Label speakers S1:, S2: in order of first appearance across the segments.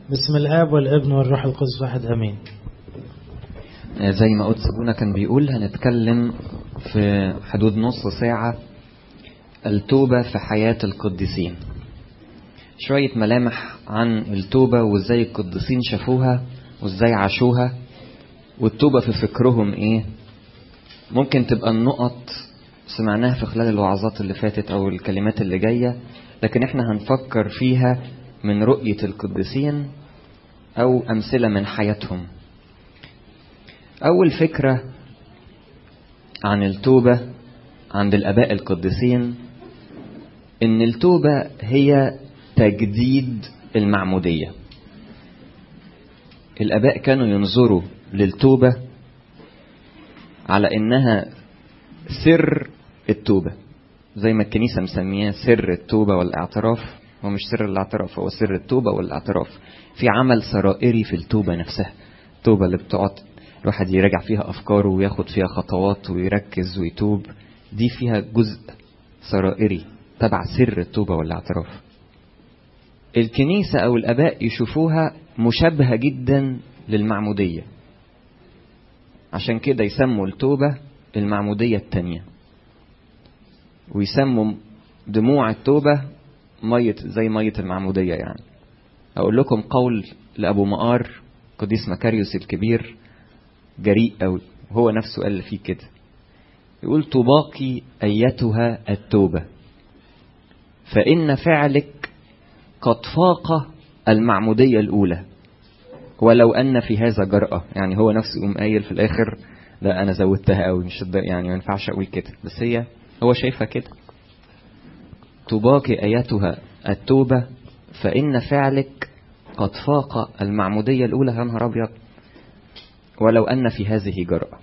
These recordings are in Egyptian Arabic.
S1: بسم الآب والابن والروح القدس واحد أمين
S2: زي ما قلت سابونا كان بيقول هنتكلم في حدود نص ساعة التوبة في حياة القديسين شوية ملامح عن التوبة وازاي القديسين شافوها وازاي عاشوها والتوبة في فكرهم ايه ممكن تبقى النقط سمعناها في خلال الوعظات اللي فاتت او الكلمات اللي جاية لكن احنا هنفكر فيها من رؤية القديسين او امثلة من حياتهم اول فكرة عن التوبة عند الاباء القديسين ان التوبة هي تجديد المعمودية الاباء كانوا ينظروا للتوبة على انها سر التوبة زي ما الكنيسة مسمياه سر التوبة والاعتراف هو مش سر الاعتراف هو سر التوبة والاعتراف في عمل سرائري في التوبة نفسها التوبة اللي بتقعد الواحد يراجع فيها أفكاره وياخد فيها خطوات ويركز ويتوب دي فيها جزء سرائري تبع سر التوبة والاعتراف الكنيسة أو الآباء يشوفوها مشابهة جدا للمعمودية عشان كده يسموا التوبة المعمودية التانية ويسموا دموع التوبة مية زي مية المعمودية يعني أقول لكم قول لأبو مقار قديس مكاريوس الكبير جريء قوي هو نفسه قال فيه كده يقول تباقي أيتها التوبة فإن فعلك قد فاق المعمودية الأولى ولو أن في هذا جرأة يعني هو نفسه يقوم قايل في الآخر لا أنا زودتها قوي مش يعني ما ينفعش أقول كده بس هي هو شايفها كده تباقي أيتها التوبة فإن فعلك قد فاق المعمودية الأولى يا نهار أبيض ولو أن في هذه جرأة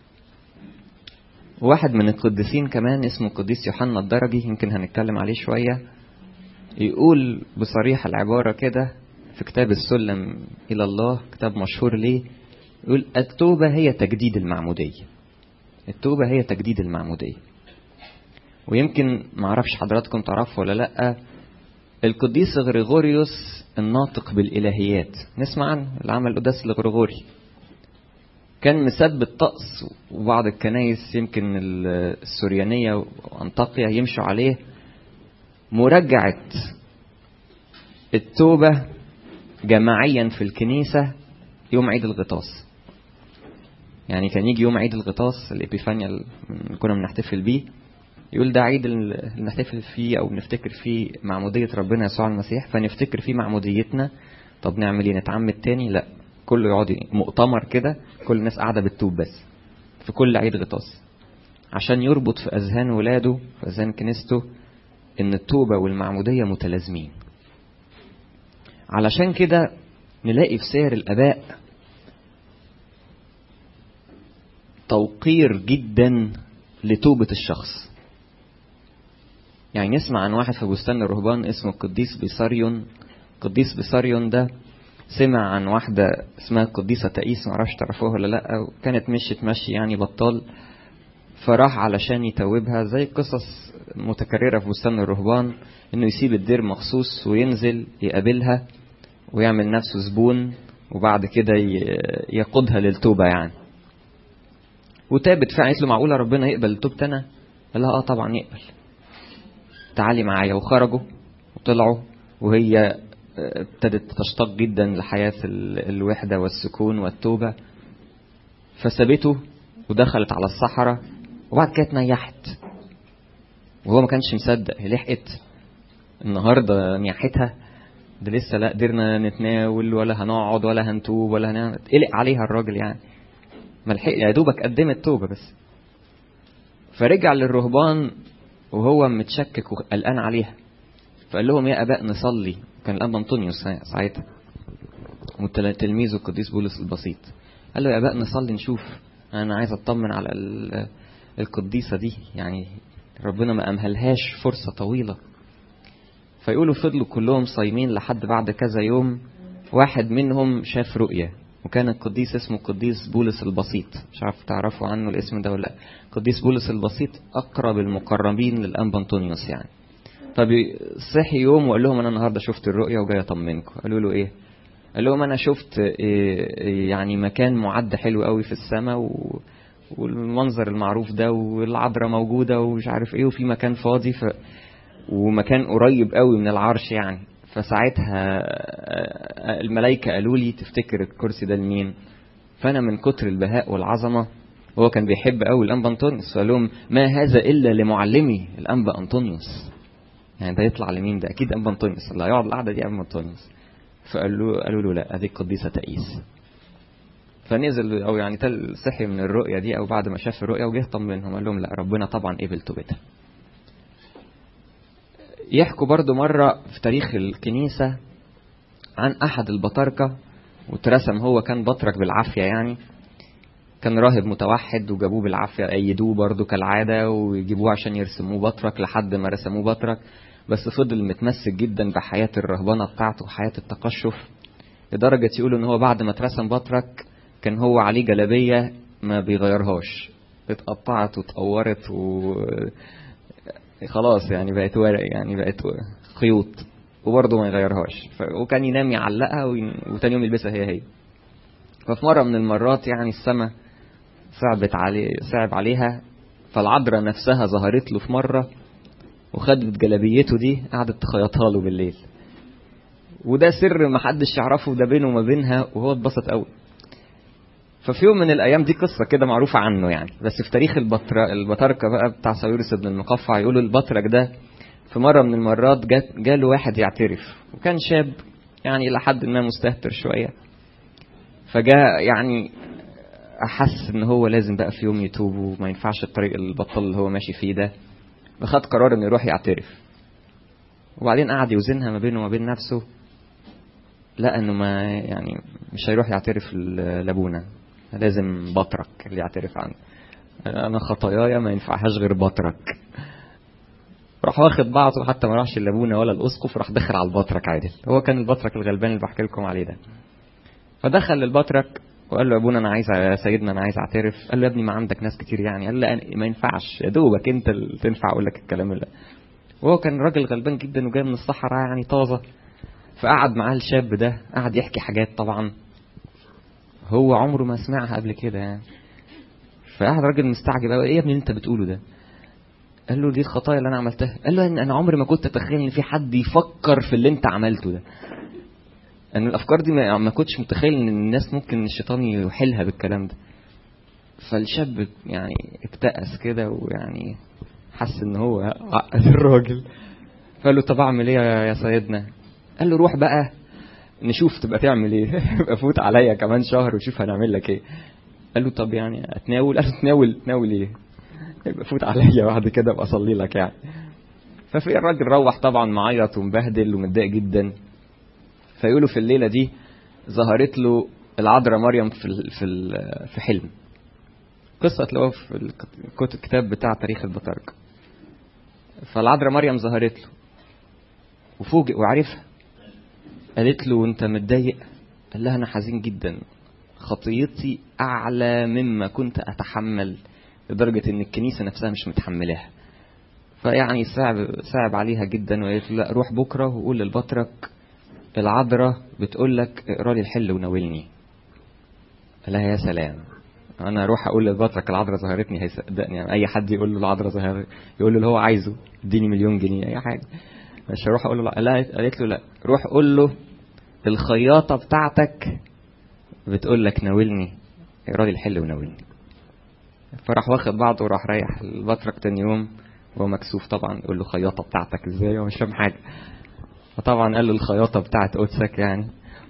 S2: واحد من القديسين كمان اسمه القديس يوحنا الدرجي يمكن هنتكلم عليه شوية يقول بصريح العبارة كده في كتاب السلم إلى الله كتاب مشهور ليه يقول التوبة هي تجديد المعمودية التوبة هي تجديد المعمودية ويمكن معرفش حضراتكم تعرفوا ولا لأ القديس غريغوريوس الناطق بالإلهيات نسمع عنه العمل القداس الغريغوري كان مثبت طقس وبعض الكنايس يمكن السوريانية وأنطاقيا يمشوا عليه مرجعة التوبة جماعيا في الكنيسة يوم عيد الغطاس يعني كان يجي يوم عيد الغطاس الإبيفانيا اللي كنا بنحتفل بيه يقول ده عيد اللي نحتفل فيه أو نفتكر فيه معمودية ربنا يسوع المسيح فنفتكر فيه معموديتنا طب نعمل ايه نتعمد تاني لا كله يقعد مؤتمر كده كل الناس قاعده بتتوب بس في كل عيد غطاس عشان يربط في اذهان ولاده في اذهان كنيسته ان التوبه والمعموديه متلازمين علشان كده نلاقي في سير الاباء توقير جدا لتوبه الشخص يعني نسمع عن واحد في بستان الرهبان اسمه القديس بيساريون القديس بيساريون ده سمع عن واحدة اسمها القديسة تقيس معرفش تعرفوها ولا لأ وكانت مشيت مشي يعني بطال فراح علشان يتوبها زي قصص متكررة في بستان الرهبان انه يسيب الدير مخصوص وينزل يقابلها ويعمل نفسه زبون وبعد كده يقودها للتوبة يعني وتابت فعلا قالت له معقولة ربنا يقبل توبتي أنا؟ قال لها اه طبعا يقبل تعالي معايا وخرجوا وطلعوا وهي ابتدت تشتاق جدا لحياة الوحدة والسكون والتوبة فسابته ودخلت على الصحراء وبعد كده اتنيحت وهو ما كانش مصدق هي لحقت النهارده نياحتها ده لسه لا قدرنا نتناول ولا هنقعد ولا هنتوب ولا هنعمل قلق عليها الراجل يعني ما لحق يا دوبك قدمت توبه بس فرجع للرهبان وهو متشكك وقلقان عليها فقال لهم يا اباء نصلي كان الاب انطونيوس ساعتها وتلميذه القديس بولس البسيط قال له يا اباء نصلي نشوف انا عايز اطمن على القديسه دي يعني ربنا ما امهلهاش فرصه طويله فيقولوا فضلوا كلهم صايمين لحد بعد كذا يوم واحد منهم شاف رؤية وكان القديس اسمه القديس بولس البسيط مش عارف تعرفوا عنه الاسم ده ولا لا القديس بولس البسيط أقرب المقربين للأنبا أنطونيوس يعني طب صحي يوم وقال لهم أنا النهاردة شفت الرؤية وجاي أطمنكم قالوا له إيه قال لهم انا شفت يعني مكان معد حلو قوي في السماء و... والمنظر المعروف ده والعذراء موجودة ومش عارف ايه وفي مكان فاضي ف... ومكان قريب قوي من العرش يعني فساعتها الملائكة قالوا لي تفتكر الكرسي ده لمين فأنا من كتر البهاء والعظمة هو كان بيحب قوي الأنبا أنطونيوس فقال لهم ما هذا إلا لمعلمي الأنبا أنطونيوس يعني ده يطلع لمين ده أكيد أنبا أنطونيوس اللي هيقعد القعدة دي أنبا أنطونيوس فقالوا له قالوا له لا هذه القديسة تقيس فنزل او يعني تل صحي من الرؤيه دي او بعد ما شاف الرؤيه وجه طمنهم قال لهم لا ربنا طبعا قبل توبتها يحكوا برضو مرة في تاريخ الكنيسة عن أحد البطاركة واترسم هو كان بطرك بالعافية يعني كان راهب متوحد وجابوه بالعافية أيدوه برضو كالعادة ويجيبوه عشان يرسموه بطرك لحد ما رسموه بطرك بس فضل متمسك جدا بحياة الرهبنة بتاعته وحياة التقشف لدرجة يقولوا إن هو بعد ما اترسم بطرك كان هو عليه جلابية ما بيغيرهاش اتقطعت واتقورت و خلاص يعني بقت ورق يعني بقت خيوط وبرضه ما يغيرهاش ف... وكان ينام يعلقها وين... وتاني يوم يلبسها هي هي ففي مرة من المرات يعني السماء صعبت عليه صعب عليها فالعذراء نفسها ظهرت له في مرة وخدت جلابيته دي قعدت تخيطها له بالليل وده سر محدش يعرفه ده بينه وما بينها وهو اتبسط قوي ففي يوم من الايام دي قصه كده معروفه عنه يعني بس في تاريخ البطر البطاركه بقى بتاع ساويرس بن المقفع يقولوا البطرك ده في مره من المرات جات جاله واحد يعترف وكان شاب يعني الى حد ما مستهتر شويه فجاء يعني احس ان هو لازم بقى في يوم يتوب وما ينفعش الطريق البطل اللي هو ماشي فيه ده فخد قرار انه يروح يعترف وبعدين قعد يوزنها ما بينه وما بين نفسه لا انه ما يعني مش هيروح يعترف لابونا لازم بطرك اللي يعترف عنه انا خطاياي ما ينفعهاش غير بطرك راح واخد بعضه حتى ما راحش لابونا ولا الاسقف راح دخل على البطرك عادل هو كان البطرك الغلبان اللي بحكي لكم عليه ده فدخل للبطرك وقال له يا ابونا انا عايز يا سيدنا انا عايز اعترف قال له يا ابني ما عندك ناس كتير يعني قال له ما ينفعش يا دوبك انت اللي تنفع اقول لك الكلام ده وهو كان راجل غلبان جدا وجاي من الصحراء يعني طازه فقعد معاه الشاب ده قعد يحكي حاجات طبعا هو عمره ما سمعها قبل كده يعني فقعد راجل مستعجب قوي ايه يا ابني اللي انت بتقوله ده قال له دي الخطايا اللي انا عملتها قال له انا عمري ما كنت اتخيل ان في حد يفكر في اللي انت عملته ده ان الافكار دي ما, ما كنتش متخيل ان الناس ممكن الشيطان يحيلها بالكلام ده فالشاب يعني اكتأس كده ويعني حس ان هو عقد الراجل فقال له طب اعمل ايه يا سيدنا قال له روح بقى نشوف تبقى تعمل ايه يبقى فوت عليا كمان شهر وشوف هنعمل لك ايه قال له طب يعني اتناول قال له تناول تناول ايه يبقى فوت عليا بعد كده ابقى اصلي لك يعني ففي الراجل روح طبعا معيط ومبهدل ومتضايق جدا فيقولوا في الليله دي ظهرت له العذراء مريم في ال في ال في حلم قصه تلاقوها في الكتاب بتاع تاريخ البطاركه فالعذراء مريم ظهرت له وفوجئ وعرفها قالت له انت متضايق قال لها انا حزين جدا خطيتي اعلى مما كنت اتحمل لدرجه ان الكنيسه نفسها مش متحملاها فيعني صعب صعب عليها جدا وقالت له لا روح بكره وقول للبطرك العذراء بتقول لك اقرا لي الحل وناولني قال لها يا سلام انا اروح اقول للبطرك العذراء ظهرتني هيصدقني يعني اي حد يقول له العذراء ظهرت يقول له اللي هو عايزه اديني مليون جنيه اي حاجه مش هروح اقول له لا قالت له لا روح قول له الخياطه بتاعتك بتقول لك ناولني اقرا لي الحل وناولني فراح واخد بعضه وراح رايح البطرك تاني يوم وهو مكسوف طبعا يقول له خياطه بتاعتك ازاي هو مش فاهم حاجه فطبعا قال له الخياطه بتاعت قدسك يعني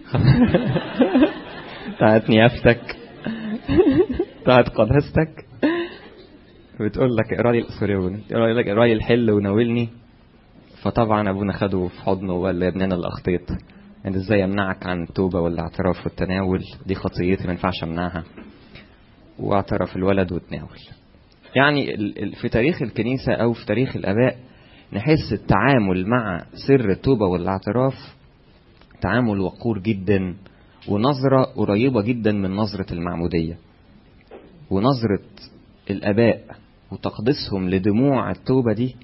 S2: بتاعت نيافتك بتاعت قداستك بتقول لك اقرا لي سوري تقول لك اقرا لي الحل وناولني فطبعا ابونا خده في حضنه وقال له يا ابننا اللي اخطيت يعني ازاي امنعك عن التوبه والاعتراف والتناول دي خطيتي ما ينفعش امنعها واعترف الولد وتناول يعني في تاريخ الكنيسه او في تاريخ الاباء نحس التعامل مع سر التوبه والاعتراف تعامل وقور جدا ونظره قريبه جدا من نظره المعموديه ونظره الاباء وتقديسهم لدموع التوبه دي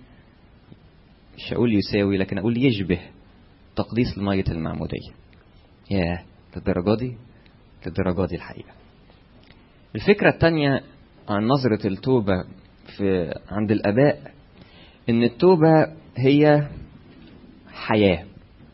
S2: مش هقول يساوي لكن اقول يشبه تقديس المية المعمودية ياه للدرجة دي للدرجة دي الحقيقة الفكرة التانية عن نظرة التوبة في عند الآباء إن التوبة هي حياة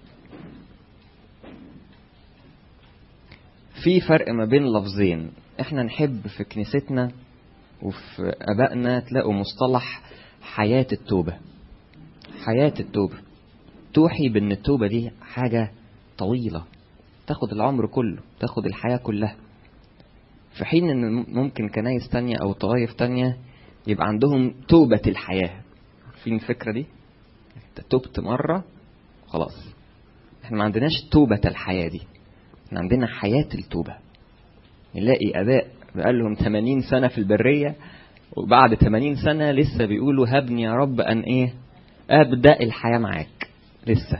S2: في فرق ما بين لفظين احنا نحب في كنيستنا وفي ابائنا تلاقوا مصطلح حياة التوبة حياة التوبة توحي بان التوبة دي حاجة طويلة تاخد العمر كله تاخد الحياة كلها في حين ان ممكن كنايس تانية او طوائف تانية يبقى عندهم توبة الحياة عارفين الفكرة دي انت تبت مرة خلاص احنا ما عندناش توبة الحياة دي احنا عندنا حياة التوبة نلاقي اباء بقالهم 80 سنة في البرية وبعد 80 سنة لسه بيقولوا هبني يا رب ان ايه ابدأ الحياة معاك لسه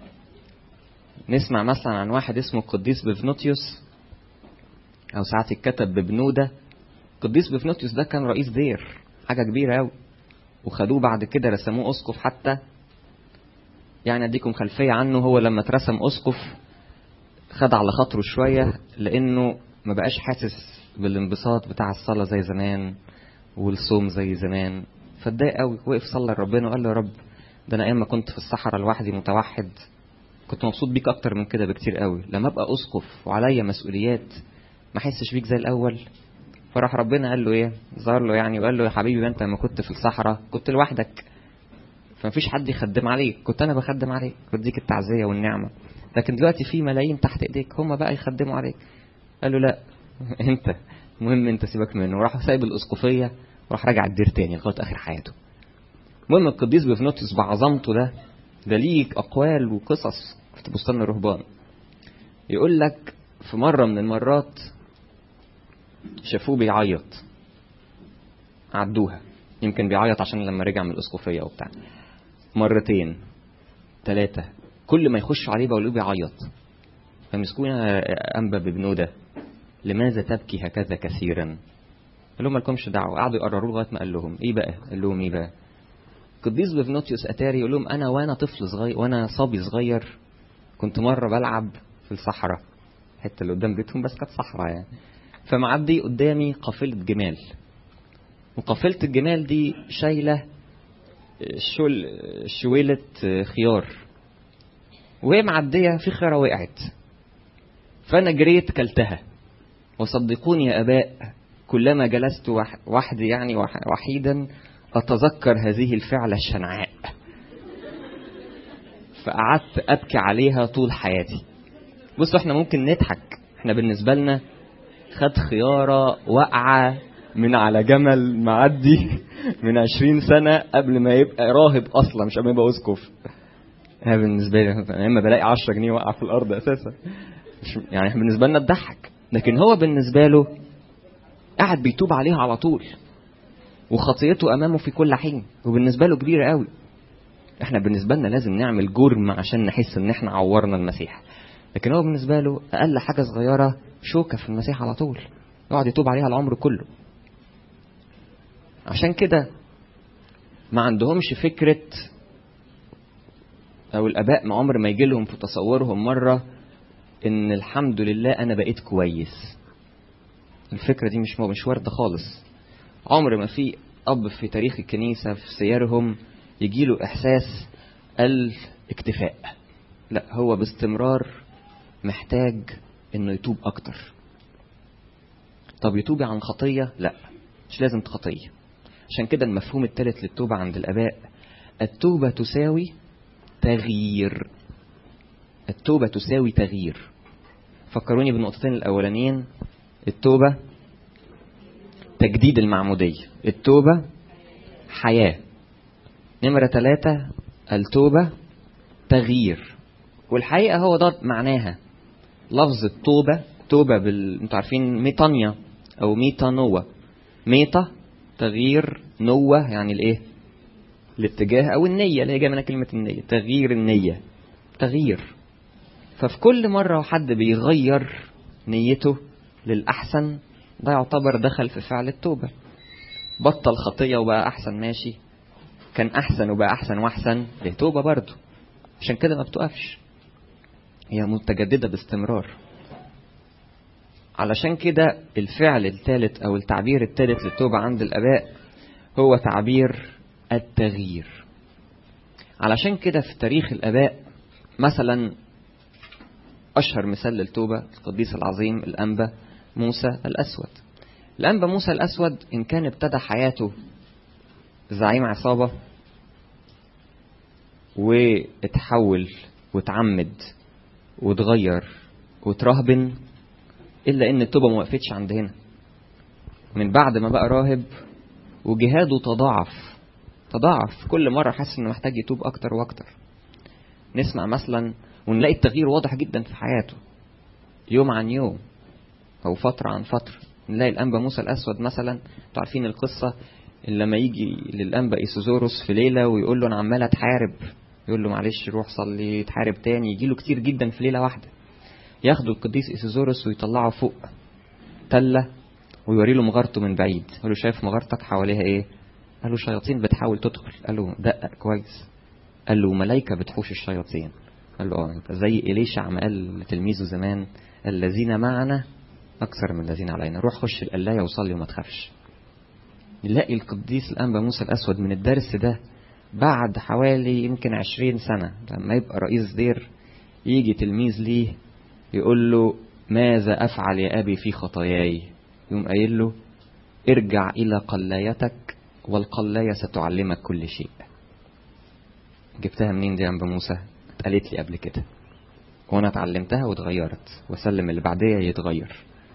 S2: نسمع مثلا عن واحد اسمه القديس بفنوتيوس او ساعات يتكتب ببنودة القديس بفنوتيوس ده كان رئيس دير حاجة كبيرة قوي وخدوه بعد كده رسموه اسقف حتى يعني اديكم خلفية عنه هو لما اترسم اسقف خد على خاطره شوية لانه ما بقاش حاسس بالانبساط بتاع الصلاة زي زمان والصوم زي زمان فاتضايق قوي وقف صلى لربنا وقال له يا رب ده انا ايام ما كنت في الصحراء لوحدي متوحد كنت مبسوط بيك اكتر من كده بكتير قوي لما ابقى اسقف وعليا مسؤوليات ما احسش بيك زي الاول فراح ربنا قال له ايه ظهر له يعني وقال له يا حبيبي انت لما كنت في الصحراء كنت لوحدك فمفيش حد يخدم عليك كنت انا بخدم عليك بديك التعزيه والنعمه لكن دلوقتي في ملايين تحت ايديك هم بقى يخدموا عليك قال له لا انت المهم انت سيبك منه وراح سايب الاسقفيه وراح راجع الدير تاني لغايه اخر حياته المهم القديس بفنوتس بعظمته ده ده ليه اقوال وقصص في بستان الرهبان يقول لك في مره من المرات شافوه بيعيط عدوها يمكن بيعيط عشان لما رجع من الاسقفيه وبتاع مرتين ثلاثه كل ما يخشوا عليه بقولوا بيعيط فمسكونا انبا ببنوده لماذا تبكي هكذا كثيرا قال لهم مالكمش دعوه قعدوا يقرروا لغايه ما قال لهم ايه بقى قال لهم ايه بقى قديس بفنوتيوس اتاري يقول لهم انا وانا طفل صغير وانا صبي صغير كنت مره بلعب في الصحراء الحته اللي قدام بيتهم بس كانت صحراء يعني فمعدي قدامي قافله جمال وقافله الجمال دي شايله شول شويله خيار وهي معديه في خياره وقعت فانا جريت كلتها وصدقوني يا اباء كلما جلست وحدي يعني وحيدا أتذكر هذه الفعلة الشنعاء فقعدت أبكي عليها طول حياتي بصوا احنا ممكن نضحك احنا بالنسبة لنا خد خيارة واقعة من على جمل معدي من عشرين سنة قبل ما يبقى راهب أصلا مش قبل ما يبقى أسقف أنا بالنسبة لي أنا لما بلاقي 10 جنيه واقعة في الأرض أساسا يعني بالنسبة لنا تضحك لكن هو بالنسبة له قاعد بيتوب عليها على طول وخطيته امامه في كل حين وبالنسبه له كبيره قوي احنا بالنسبه لنا لازم نعمل جرم عشان نحس ان احنا عورنا المسيح لكن هو بالنسبه له اقل حاجه صغيره شوكه في المسيح على طول يقعد يتوب عليها العمر كله عشان كده ما عندهمش فكره او الاباء ما عمر ما يجي لهم في تصورهم مره ان الحمد لله انا بقيت كويس الفكره دي مش مش وارده خالص عمر ما في اب في تاريخ الكنيسه في سيرهم يجي له احساس الاكتفاء لا هو باستمرار محتاج انه يتوب اكتر طب يتوب عن خطيه لا مش لازم خطيه عشان كده المفهوم الثالث للتوبه عند الاباء التوبه تساوي تغيير التوبه تساوي تغيير فكروني بالنقطتين الاولانيين التوبه تجديد المعمودية التوبة حياة نمرة ثلاثة التوبة تغيير والحقيقة هو ده معناها لفظ التوبة توبة بال... انتوا عارفين ميطانيا أو ميتانوة ميتا تغيير نوة يعني الإيه؟ الاتجاه أو النية اللي هي جاية منها كلمة النية تغيير النية تغيير ففي كل مرة حد بيغير نيته للأحسن ده يعتبر دخل في فعل التوبة بطل خطية وبقى أحسن ماشي كان أحسن وبقى أحسن وأحسن دي توبة برضه عشان كده ما بتقفش هي متجددة باستمرار علشان كده الفعل الثالث او التعبير الثالث للتوبة عند الاباء هو تعبير التغيير علشان كده في تاريخ الاباء مثلا اشهر مثال للتوبة القديس العظيم الانبا موسى الاسود الانبا موسى الاسود ان كان ابتدى حياته زعيم عصابة واتحول واتعمد واتغير وترهبن الا ان التوبه ما وقفتش عند هنا من بعد ما بقى راهب وجهاده تضاعف تضاعف كل مره حاسس انه محتاج يتوب اكتر واكتر نسمع مثلا ونلاقي التغيير واضح جدا في حياته يوم عن يوم او فتره عن فتره نلاقي الانبا موسى الاسود مثلا انتوا عارفين القصه اللي لما يجي للانبا ايسوزوروس في ليله ويقول له انا عمال اتحارب يقول له معلش روح صلي تحارب تاني يجي له كتير جدا في ليله واحده ياخدوا القديس ايسوزوروس ويطلعه فوق تله ويوري له مغارته من بعيد يقول له شايف مغارتك حواليها ايه قال له شياطين بتحاول تدخل قال له دقق كويس قال له ملايكه بتحوش الشياطين قال له اه يبقى زي إليشع ما قال لتلميذه زمان الذين معنا أكثر من الذين علينا روح خش القلاية وصلي وما تخافش نلاقي القديس الأنبا موسى الأسود من الدرس ده بعد حوالي يمكن عشرين سنة لما يبقى رئيس دير يجي تلميذ ليه يقول له ماذا أفعل يا أبي في خطاياي يقوم قايل له ارجع إلى قلايتك والقلاية ستعلمك كل شيء جبتها منين دي يا أنبا موسى اتقالت لي قبل كده وانا اتعلمتها واتغيرت واسلم اللي بعديها يتغير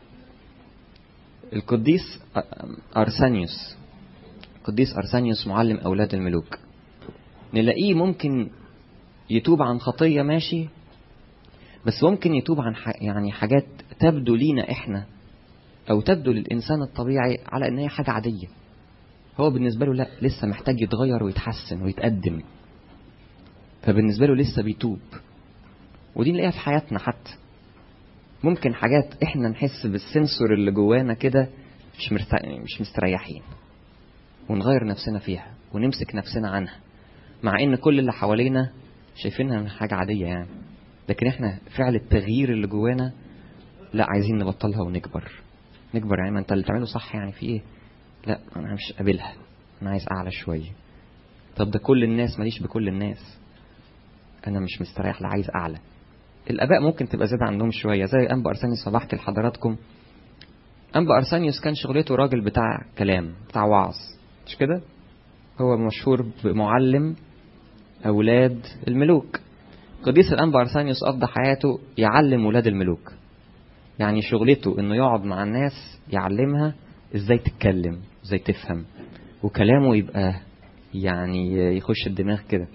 S2: القديس ارسانيوس القديس ارسانيوس معلم اولاد الملوك نلاقيه ممكن يتوب عن خطيه ماشي بس ممكن يتوب عن ح... يعني حاجات تبدو لينا احنا او تبدو للانسان الطبيعي على ان هي حاجه عاديه هو بالنسبه له لا لسه محتاج يتغير ويتحسن ويتقدم فبالنسبه له لسه بيتوب ودي نلاقيها في حياتنا حتى ممكن حاجات احنا نحس بالسنسور اللي جوانا كده مش مش مستريحين ونغير نفسنا فيها ونمسك نفسنا عنها مع ان كل اللي حوالينا شايفينها حاجة عادية يعني لكن احنا فعل التغيير اللي جوانا لا عايزين نبطلها ونكبر نكبر يعني ما انت اللي تعمله صح يعني في ايه لا انا مش قابلها انا عايز اعلى شوية طب ده كل الناس ماليش بكل الناس انا مش مستريح لا عايز اعلى الاباء ممكن تبقى زيادة عندهم شوية زي انبا ارسانيوس ما بحكي لحضراتكم انبا ارسانيوس كان شغلته راجل بتاع كلام بتاع وعظ مش كده هو مشهور بمعلم اولاد الملوك قديس الانبا ارسانيوس قضى حياته يعلم ولاد الملوك يعني شغلته انه يقعد مع الناس يعلمها ازاي تتكلم ازاي تفهم وكلامه يبقى يعني يخش الدماغ كده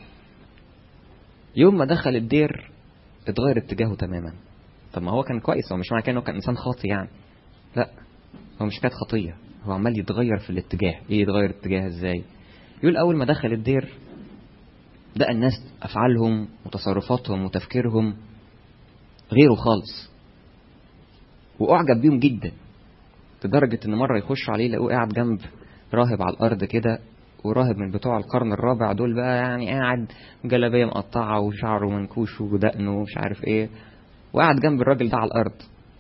S2: يوم ما دخل الدير اتغير اتجاهه تماما طب ما هو كان كويس هو مش معنى كده انه كان انسان خاطي يعني لا هو مش كانت خطيه هو عمال يتغير في الاتجاه ايه يتغير اتجاه ازاي يقول اول ما دخل الدير لقى الناس افعالهم وتصرفاتهم وتفكيرهم غيره خالص واعجب بيهم جدا لدرجة ان مرة يخشوا عليه لقوه قاعد جنب راهب على الارض كده وراهب من بتوع القرن الرابع دول بقى يعني قاعد جلابيه مقطعه وشعره منكوش ودقنه ومش عارف ايه وقاعد جنب الراجل ده على الارض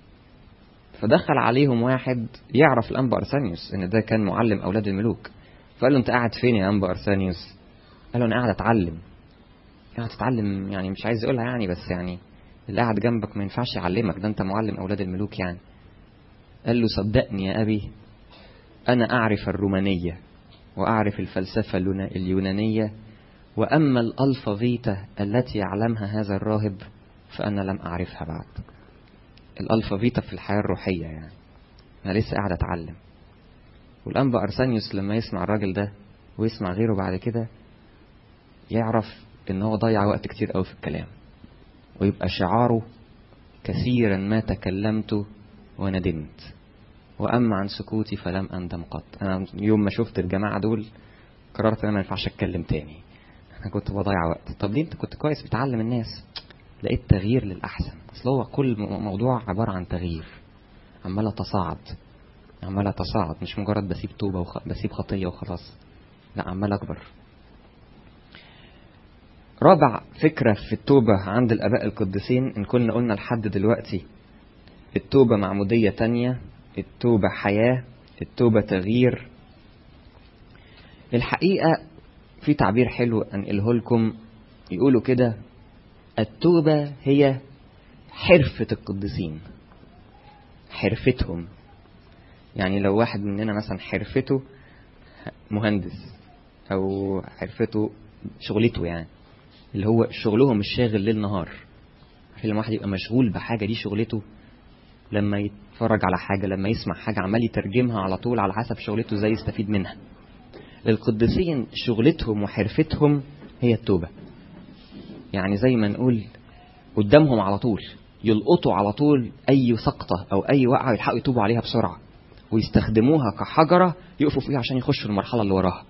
S2: فدخل عليهم واحد يعرف الانبا ارسانيوس ان ده كان معلم اولاد الملوك فقال له انت قاعد فين يا انبا ارسانيوس قال له انا قاعد اتعلم قاعد تتعلم يعني مش عايز يقولها يعني بس يعني اللي قاعد جنبك ما ينفعش يعلمك ده انت معلم اولاد الملوك يعني قال له صدقني يا ابي انا اعرف الرومانيه وأعرف الفلسفة اليونانية وأما الألفافيتا التي يعلمها هذا الراهب فأنا لم أعرفها بعد الألفافيتا في الحياة الروحية يعني أنا لسه قاعد أتعلم والأنبا أرسانيوس لما يسمع الراجل ده ويسمع غيره بعد كده يعرف إن هو ضيع وقت كتير قوي في الكلام ويبقى شعاره كثيرا ما تكلمت وندمت واما عن سكوتي فلم اندم قط انا يوم ما شفت الجماعه دول قررت ان انا ما ينفعش اتكلم تاني انا كنت بضيع وقت طب ليه انت كنت كويس بتعلم الناس لقيت تغيير للاحسن اصل هو كل موضوع عباره عن تغيير عمال اتصاعد عمال اتصاعد مش مجرد بسيب توبه وخ... بسيب خطيه وخلاص لا عمال اكبر رابع فكرة في التوبة عند الآباء القديسين إن كنا قلنا لحد دلوقتي التوبة معمودية تانية التوبة حياة التوبة تغيير الحقيقة في تعبير حلو أنقله لكم يقولوا كده التوبة هي حرفة القديسين حرفتهم يعني لو واحد مننا مثلا حرفته مهندس أو حرفته شغلته يعني اللي هو شغلهم الشاغل ليل نهار عشان لما واحد يبقى مشغول بحاجة دي شغلته لما يتفرج على حاجة لما يسمع حاجة عمال يترجمها على طول على حسب شغلته ازاي يستفيد منها القديسين شغلتهم وحرفتهم هي التوبة يعني زي ما نقول قدامهم على طول يلقطوا على طول أي سقطة أو أي وقعة يلحقوا يتوبوا عليها بسرعة ويستخدموها كحجرة يقفوا فيها عشان يخشوا المرحلة اللي وراها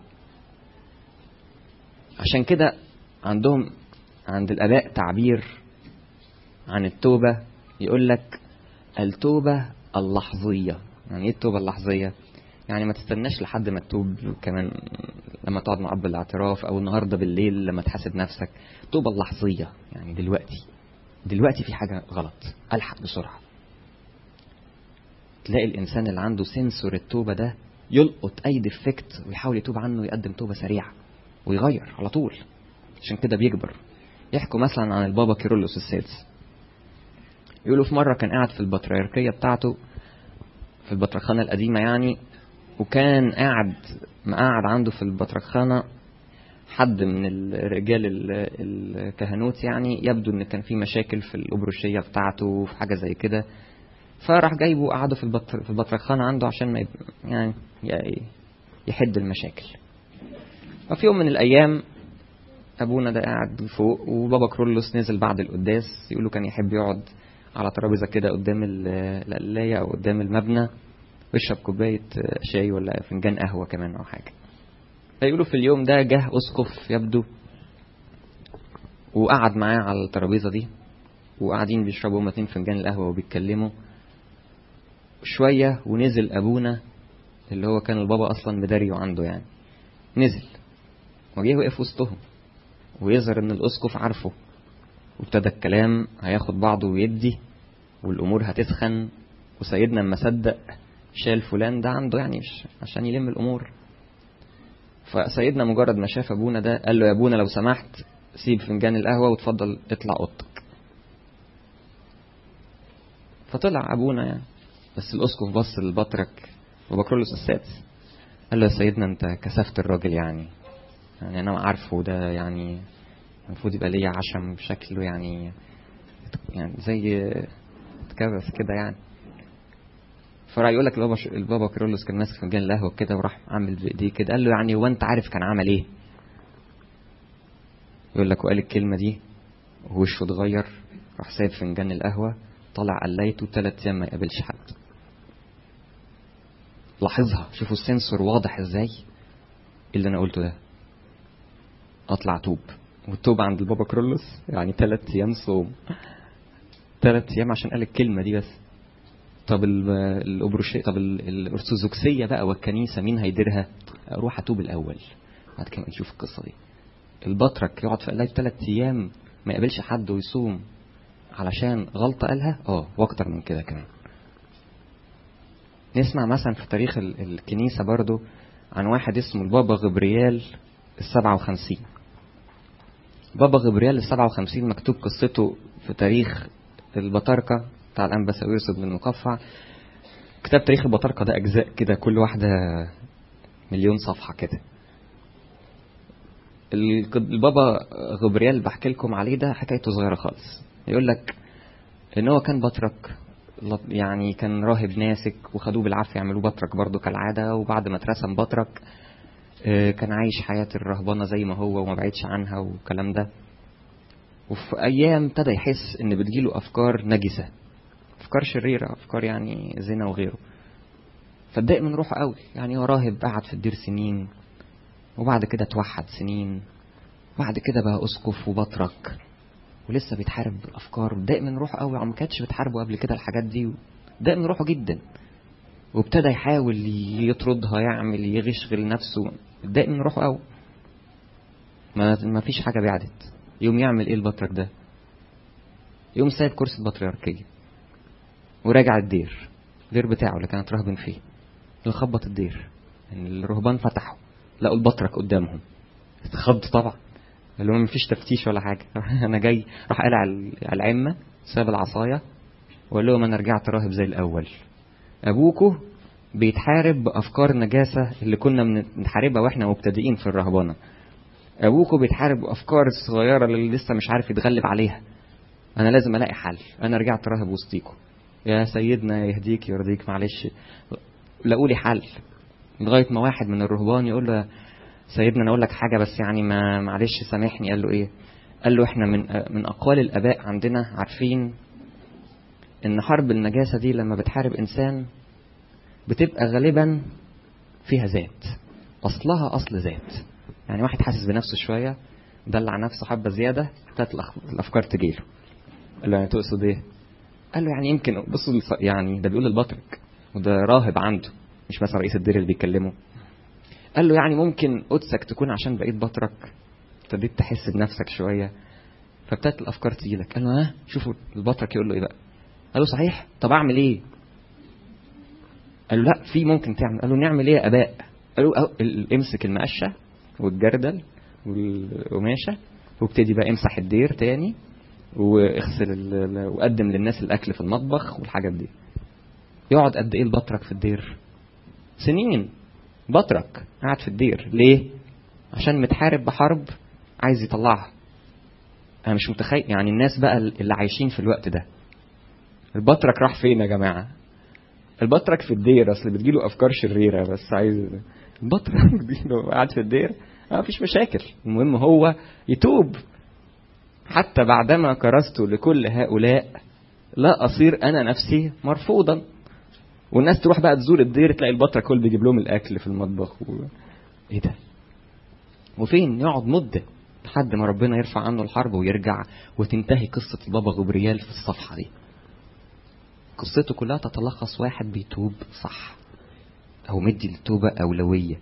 S2: عشان كده عندهم عند الآباء تعبير عن التوبة يقول لك التوبة اللحظية يعني ايه التوبة اللحظية يعني ما تستناش لحد ما تتوب كمان لما تقعد مع اب الاعتراف او النهارده بالليل لما تحاسب نفسك التوبة اللحظية يعني دلوقتي دلوقتي في حاجة غلط الحق بسرعة تلاقي الانسان اللي عنده سنسور التوبة ده يلقط اي ديفكت ويحاول يتوب عنه ويقدم توبة سريعة ويغير على طول عشان كده بيكبر يحكوا مثلا عن البابا كيرلس السادس يقولوا في مرة كان قاعد في البطريركية بتاعته في البطرخانة القديمة يعني وكان قاعد مقعد عنده في البطرخانة حد من الرجال الكهنوت يعني يبدو ان كان في مشاكل في الأبروشية بتاعته في حاجة زي كده فراح جايبه وقعده في البطر في البطرخانة عنده عشان ما يعني يحد المشاكل ففي يوم من الأيام أبونا ده قاعد فوق وبابا كرولوس نزل بعد القداس يقولوا كان يحب يقعد على ترابيزه كده قدام القلايه او قدام المبنى ويشرب كوبايه شاي ولا فنجان قهوه كمان او حاجه فيقولوا في اليوم ده جه اسقف يبدو وقعد معاه على الترابيزه دي وقاعدين بيشربوا هما اتنين فنجان القهوه وبيتكلموا شويه ونزل ابونا اللي هو كان البابا اصلا مداريه عنده يعني نزل وجه وقف وسطهم ويظهر ان الاسقف عارفه وابتدى الكلام هياخد بعضه ويدي والامور هتسخن وسيدنا اما صدق شال فلان ده عنده يعني مش عشان يلم الامور فسيدنا مجرد ما شاف ابونا ده قال له يا ابونا لو سمحت سيب فنجان القهوه وتفضل اطلع اوضتك فطلع ابونا يعني بس الاسقف بص للبطرك وبكرولوس السادس قال له يا سيدنا انت كسفت الراجل يعني يعني انا عارفه ده يعني المفروض يبقى ليا عشم شكله يعني يعني زي اتكبس كده يعني فراح يقول لك البابا البابا كيرلس كان ماسك فنجان القهوه كده وراح عامل بايديه كده قال له يعني هو انت عارف كان عمل ايه؟ يقول لك وقال الكلمه دي ووشه اتغير راح سايب فنجان القهوه طلع قلايته ثلاث ايام ما يقابلش حد لاحظها شوفوا السنسور واضح ازاي اللي انا قلته ده اطلع توب والتوبة عند البابا كرولوس يعني ثلاث أيام صوم ثلاث أيام عشان قال الكلمة دي بس طب الأبروشية طب الأرثوذكسية بقى والكنيسة مين هيديرها؟ أروح أتوب الأول بعد كده نشوف القصة دي البطرك يقعد في قلاية ثلاث أيام ما يقابلش حد ويصوم علشان غلطة قالها اه واكتر من كده كمان نسمع مثلا في تاريخ الكنيسة برضو عن واحد اسمه البابا غبريال السبعة وخمسين بابا غبريال السبعة وخمسين مكتوب قصته في تاريخ البطاركة بتاع الأنبا ساويرس بن المقفع كتاب تاريخ البطاركة ده أجزاء كده كل واحدة مليون صفحة كده البابا غبريال بحكي لكم عليه ده حكايته صغيرة خالص يقول لك ان هو كان بطرك يعني كان راهب ناسك وخدوه بالعافية يعملوه بطرك برضه كالعادة وبعد ما اترسم بطرك كان عايش حياة الرهبنة زي ما هو وما بعيدش عنها والكلام ده وفي أيام ابتدى يحس إن بتجيله أفكار نجسة أفكار شريرة أفكار يعني زنا وغيره فاتضايق من روحه قوي يعني هو راهب قعد في الدير سنين وبعد كده توحد سنين بعد كده بقى أسقف وبطرك ولسه بيتحارب بالأفكار اتضايق من روحه قوي ما كانتش بتحاربه قبل كده الحاجات دي اتضايق من روحه جدا وابتدى يحاول يطردها يعمل يغشغل نفسه اتضايق من روحه قوي ما ما فيش حاجه بعدت يوم يعمل ايه البطرك ده يوم سايب كرسي البطريركيه وراجع الدير الدير بتاعه اللي كانت راهبين فيه اللي خبط الدير يعني الرهبان فتحوا لقوا البطرك قدامهم اتخض طبعا قال لهم مفيش تفتيش ولا حاجه انا جاي راح قلع ال- العمه ساب العصايه وقال لهم انا رجعت راهب زي الاول ابوكوا بيتحارب بافكار النجاسه اللي كنا بن- بنحاربها واحنا مبتدئين في الرهبنه ابوكوا بيتحارب بافكار الصغيره اللي لسه مش عارف يتغلب عليها انا لازم الاقي حل انا رجعت راهب وسطيكوا يا سيدنا يهديك يرضيك معلش لقوا لي حل لغايه ما واحد من الرهبان يقول له سيدنا انا اقول لك حاجه بس يعني ما معلش سامحني قال له ايه قال له احنا من من اقوال الاباء عندنا عارفين ان حرب النجاسه دي لما بتحارب انسان بتبقى غالبا فيها ذات اصلها اصل ذات يعني واحد حاسس بنفسه شويه دلع نفسه حبه زياده ابتدت الأخ- الافكار تجيله قال له يعني تقصد ايه قال له يعني يمكن بصوا الف- يعني ده بيقول البطرك وده راهب عنده مش مثلا رئيس الدير اللي بيكلمه قال له يعني ممكن قدسك تكون عشان بقيت بطرك ابتديت تحس بنفسك شويه فابتدت الافكار تيجي لك قال له ها شوفوا البطرك يقول له ايه بقى قال له صحيح طب اعمل ايه قال له لا في ممكن تعمل قال له نعمل ايه يا اباء قال له أهو ال- امسك المقشه والجردل والقماشه وابتدي بقى امسح الدير تاني واغسل ال- ال- وقدم للناس الاكل في المطبخ والحاجات دي يقعد قد ايه البطرك في الدير سنين بطرك قاعد في الدير ليه عشان متحارب بحرب عايز يطلعها انا مش متخيل يعني الناس بقى اللي عايشين في الوقت ده البطرك راح فين يا جماعه البطرك في الدير اصل بتجيله افكار شريره بس عايز البطرك بتجيله قاعد في الدير ما فيش مشاكل المهم هو يتوب حتى بعدما كرست لكل هؤلاء لا اصير انا نفسي مرفوضا والناس تروح بقى تزور الدير تلاقي البطرك كل بيجيب لهم الاكل في المطبخ و... ايه ده وفين يقعد مده لحد ما ربنا يرفع عنه الحرب ويرجع وتنتهي قصه البابا غبريال في الصفحه دي قصته كلها تتلخص واحد بيتوب صح او مدي للتوبه اولويه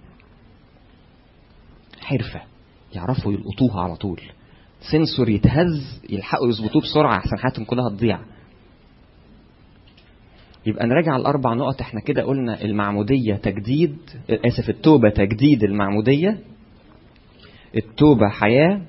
S2: حرفه يعرفوا يلقطوها على طول سنسور يتهز يلحقوا يظبطوه بسرعه احسن حياتهم كلها تضيع يبقى نراجع الاربع نقط احنا كده قلنا المعموديه تجديد اسف التوبه تجديد المعموديه التوبه حياه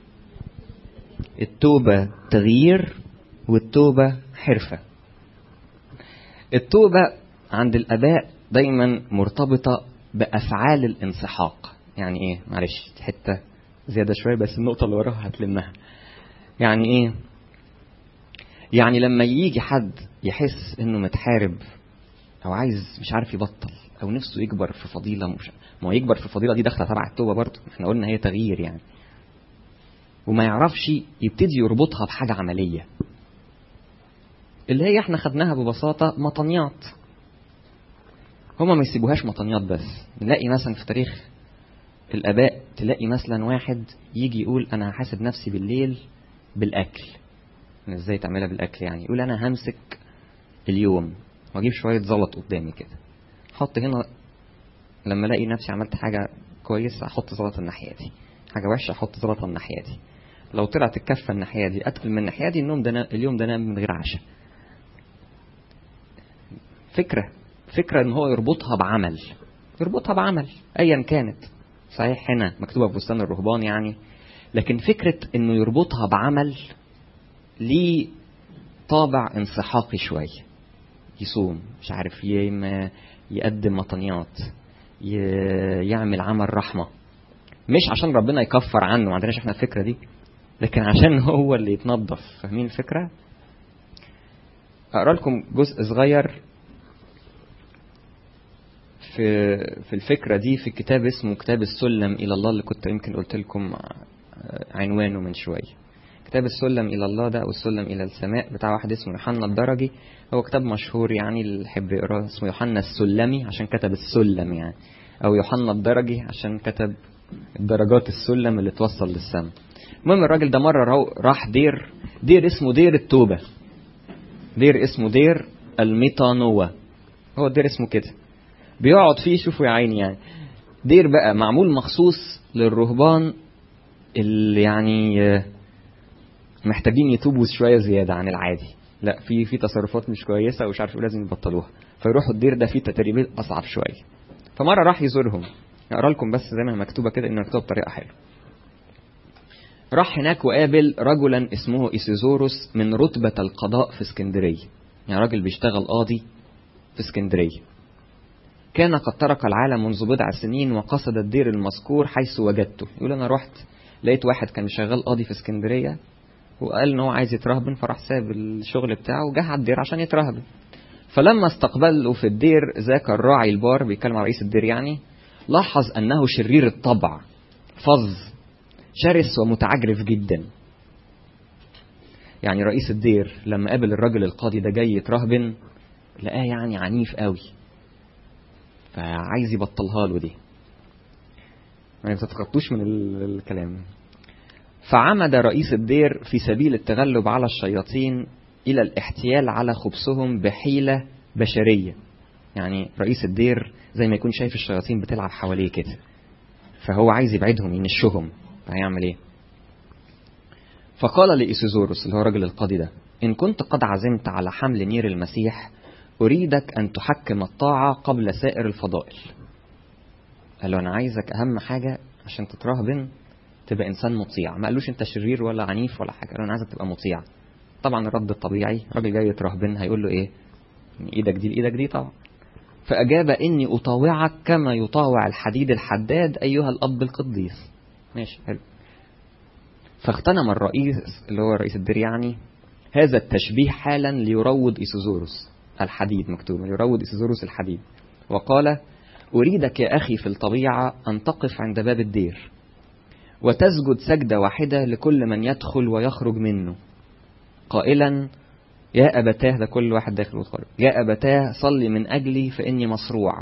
S2: التوبه تغيير والتوبه حرفه التوبه عند الاباء دايما مرتبطه بافعال الانسحاق يعني ايه معلش حته زياده شويه بس النقطه اللي وراها هتلمها يعني ايه يعني لما يجي حد يحس انه متحارب او عايز مش عارف يبطل او نفسه يكبر في فضيله مش ما هو يكبر في الفضيله دي داخله تبع التوبه برضه احنا قلنا هي تغيير يعني وما يعرفش يبتدي يربطها بحاجه عمليه اللي هي احنا خدناها ببساطه مطنيات هما ما يسيبوهاش مطنيات بس نلاقي مثلا في تاريخ الاباء تلاقي مثلا واحد يجي يقول انا هحاسب نفسي بالليل بالاكل إن ازاي تعملها بالاكل يعني يقول انا همسك اليوم واجيب شويه زلط قدامي كده احط هنا لما الاقي نفسي عملت حاجه كويسه احط زلطه الناحيه دي حاجه وحشه احط زلطه الناحيه دي لو طلعت الكفه الناحيه دي اتقل من الناحيه دي النوم ده نا- اليوم ده نام من غير عشاء فكره فكره ان هو يربطها بعمل يربطها بعمل ايا كانت صحيح هنا مكتوبه في بستان الرهبان يعني لكن فكره انه يربطها بعمل ليه طابع انسحاقي شويه يصوم مش عارف يم- يقدم مطنيات ي- يعمل عمل رحمه مش عشان ربنا يكفر عنه ما عندناش احنا الفكره دي لكن عشان هو اللي يتنظف فاهمين الفكره اقرا لكم جزء صغير في في الفكره دي في كتاب اسمه كتاب السلم الى الله اللي كنت يمكن قلت لكم عنوانه من شويه كتاب السلم الى الله ده او السلم الى السماء بتاع واحد اسمه يوحنا الدرجي هو كتاب مشهور يعني اللي يحب يقراه اسمه يوحنا السلمي عشان كتب السلم يعني او يوحنا الدرجي عشان كتب درجات السلم اللي توصل للسماء المهم الراجل ده مره رو- راح دير دير اسمه دير التوبه دير اسمه دير الميتانوة هو الدير اسمه كده بيقعد فيه شوفوا يا عيني يعني دير بقى معمول مخصوص للرهبان اللي يعني آه، محتاجين يتوبوا شويه زياده عن العادي لا في في تصرفات مش كويسه ومش عارف لازم يبطلوها فيروحوا الدير ده فيه تدريبات اصعب شويه فمره راح يزورهم اقرا لكم بس زي ما مكتوبه كده انه مكتوبه بطريقه حلوه راح هناك وقابل رجلا اسمه إيسيزوروس من رتبة القضاء في اسكندرية يعني راجل بيشتغل قاضي في اسكندرية كان قد ترك العالم منذ بضع سنين وقصد الدير المذكور حيث وجدته يقول أنا رحت لقيت واحد كان شغال قاضي في اسكندرية وقال إن هو عايز يترهبن فراح ساب الشغل بتاعه وجه على الدير عشان يترهبن فلما استقبله في الدير ذاك الراعي البار بيتكلم على رئيس الدير يعني لاحظ أنه شرير الطبع فظ شرس ومتعجرف جدا يعني رئيس الدير لما قابل الراجل القاضي ده جاي يترهبن لقاه يعني عنيف قوي فعايز يبطلها له دي ما تتخطوش من الكلام فعمد رئيس الدير في سبيل التغلب على الشياطين إلى الاحتيال على خبثهم بحيلة بشرية يعني رئيس الدير زي ما يكون شايف الشياطين بتلعب حواليه كده فهو عايز يبعدهم ينشهم هيعمل ايه فقال لإيسيزوروس اللي هو راجل القاضي ده إن كنت قد عزمت على حمل نير المسيح أريدك أن تحكم الطاعة قبل سائر الفضائل قال له أنا عايزك أهم حاجة عشان تترهبن تبقى إنسان مطيع ما قالوش أنت شرير ولا عنيف ولا حاجة قال له أنا عايزك تبقى مطيع طبعا الرد الطبيعي راجل جاي يترهبن هيقول له إيه إيدك دي لإيدك دي طبعا فأجاب إني أطاوعك كما يطاوع الحديد الحداد أيها الأب القديس ماشي حلو فاغتنم الرئيس اللي هو رئيس الدير يعني هذا التشبيه حالا ليروض إيسوزوروس الحديد مكتوب يروض إيسوزوروس الحديد وقال أريدك يا أخي في الطبيعة أن تقف عند باب الدير وتسجد سجدة واحدة لكل من يدخل ويخرج منه قائلا يا أبتاه ده كل واحد داخل وخارج يا أبتاه صلي من أجلي فإني مصروع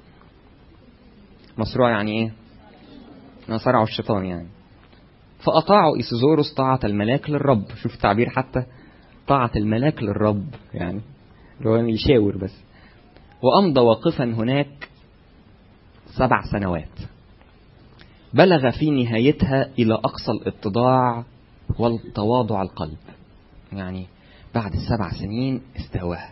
S2: مصروع يعني إيه صرعوا الشيطان يعني فأطاعوا إيسوزوروس طاعة الملاك للرب شوف التعبير حتى طاعة الملاك للرب يعني اللي هو يشاور بس وأمضى واقفا هناك سبع سنوات بلغ في نهايتها إلى أقصى الاتضاع والتواضع القلب يعني بعد السبع سنين استواها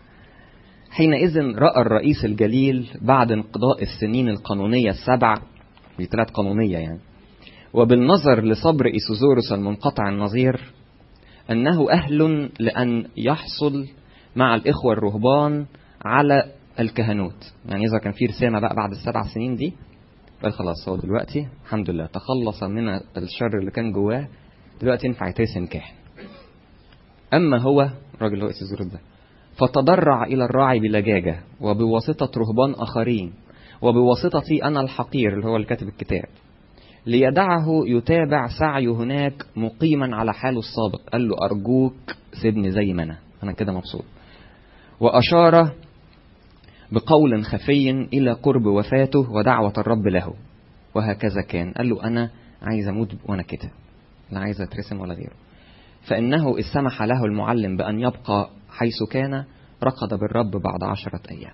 S2: حينئذ رأى الرئيس الجليل بعد انقضاء السنين القانونية السبع دي ثلاث قانونية يعني وبالنظر لصبر إيسوزورس المنقطع النظير أنه أهل لأن يحصل مع الإخوة الرهبان على الكهنوت يعني إذا كان في رسالة بقى بعد السبع سنين دي قال خلاص هو دلوقتي الحمد لله تخلص من الشر اللي كان جواه دلوقتي ينفع يترسم كاهن أما هو الراجل هو إيسوزورس ده فتضرع إلى الراعي بلجاجة وبواسطة رهبان آخرين وبواسطتي أنا الحقير اللي هو اللي كاتب الكتاب ليدعه يتابع سعيه هناك مقيما على حاله السابق قال له أرجوك سيبني زي ما أنا أنا كده مبسوط وأشار بقول خفي إلى قرب وفاته ودعوة الرب له وهكذا كان قال له أنا عايز أموت وأنا كده لا عايز أترسم ولا غيره فإنه إذ سمح له المعلم بأن يبقى حيث كان رقد بالرب بعد عشرة أيام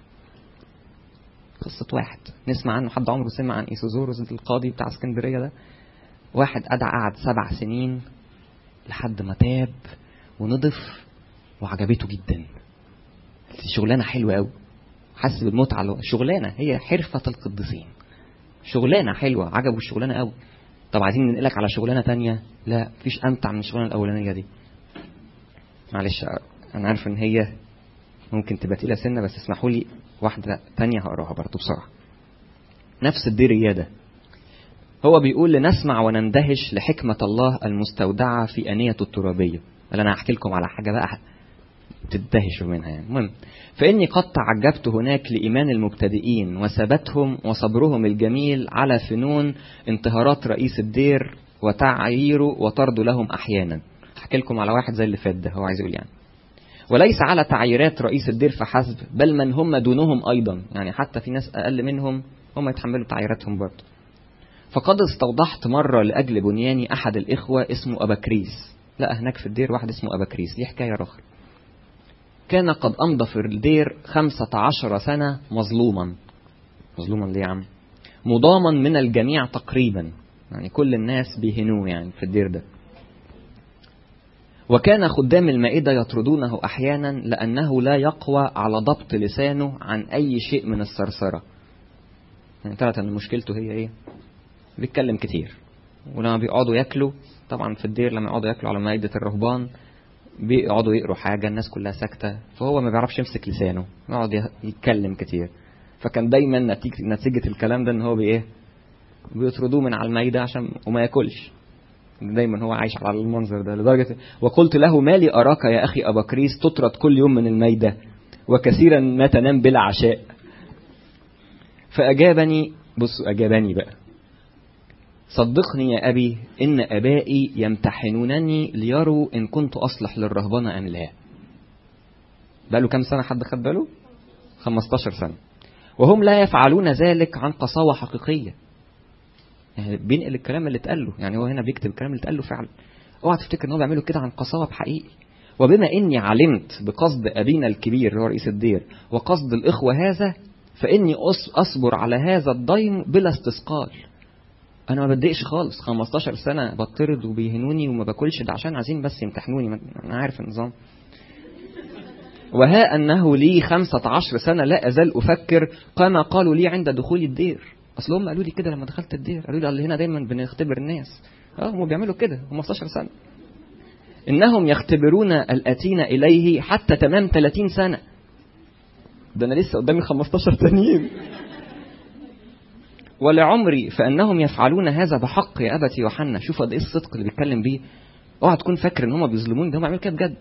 S2: قصة واحد نسمع عنه حد عمره سمع عن إيسوزوروس القاضي بتاع اسكندرية ده واحد أدع قعد سبع سنين لحد ما تاب ونضف وعجبته جدا شغلانة حلوة قوي حس بالمتعة شغلانة هي حرفة القديسين شغلانة حلوة عجبه الشغلانة قوي طب عايزين ننقلك على شغلانة تانية لا مفيش أمتع من الشغلانة الأولانية دي معلش أنا عارف إن هي ممكن تبقى تقيلة سنة بس اسمحوا لي واحدة تانية هقراها برضه بسرعة نفس الدير ده هو بيقول لنسمع ونندهش لحكمة الله المستودعة في أنية الترابية قال أنا هحكي لكم على حاجة بقى تدهشوا منها يعني المهم فإني قد تعجبت هناك لإيمان المبتدئين وثباتهم وصبرهم الجميل على فنون انتهارات رئيس الدير وتعييره وطرده لهم أحيانا أحكي لكم على واحد زي اللي فات ده هو عايز يقول يعني وليس على تعييرات رئيس الدير فحسب بل من هم دونهم أيضا يعني حتى في ناس أقل منهم هم يتحملوا تعييراتهم برضه فقد استوضحت مرة لأجل بنياني أحد الإخوة اسمه أباكريس لا هناك في الدير واحد اسمه أباكريس دي حكاية أخرى كان قد أمضى في الدير خمسة عشر سنة مظلوما مظلوما ليه يا عم مضاما من الجميع تقريبا يعني كل الناس بيهنوه يعني في الدير ده وكان خدام المائدة يطردونه أحيانا لأنه لا يقوى على ضبط لسانه عن أي شيء من الثرثرة يعني طلعت أن مشكلته هي إيه بيتكلم كتير ولما بيقعدوا ياكلوا طبعا في الدير لما يقعدوا ياكلوا على مائدة الرهبان بيقعدوا يقروا حاجة الناس كلها ساكتة فهو ما بيعرفش يمسك لسانه يقعد يتكلم كتير فكان دايما نتيجة, نتيجة الكلام ده ان هو بايه بيطردوه من على المائدة عشان وما ياكلش دايما هو عايش على المنظر ده لدرجة وقلت له ما لي أراك يا أخي أبا كريس تطرد كل يوم من المائدة وكثيرا ما تنام بلا عشاء فأجابني بصوا أجابني بقى صدقني يا أبي إن أبائي يمتحنونني ليروا إن كنت أصلح للرهبنة أم لا بقاله كم سنة حد خد باله 15 سنة وهم لا يفعلون ذلك عن قساوة حقيقية يعني بينقل الكلام اللي اتقال له يعني هو هنا بيكتب الكلام اللي اتقال له فعلا اوعى تفتكر ان هو بيعمله كده عن قساوة بحقيقي وبما اني علمت بقصد ابينا الكبير اللي هو رئيس الدير وقصد الاخوة هذا فاني اصبر على هذا الضيم بلا استثقال انا ما بتضايقش خالص 15 سنه بطرد وبيهنوني وما باكلش ده عشان عايزين بس يمتحنوني انا عارف النظام وها انه لي 15 سنه لا ازال افكر كما قالوا لي عند دخول الدير اصل هم قالوا لي كده لما دخلت الدير قالوا لي اللي هنا دايما بنختبر الناس اه هم بيعملوا كده 15 سنه انهم يختبرون الاتين اليه حتى تمام 30 سنه ده انا لسه قدامي 15 تانيين ولعمري فانهم يفعلون هذا بحق يا ابتي يوحنا شوف قد ايه الصدق اللي بيتكلم بيه اوعى تكون فاكر ان هم بيظلموني ده هم بيعملوا كده بجد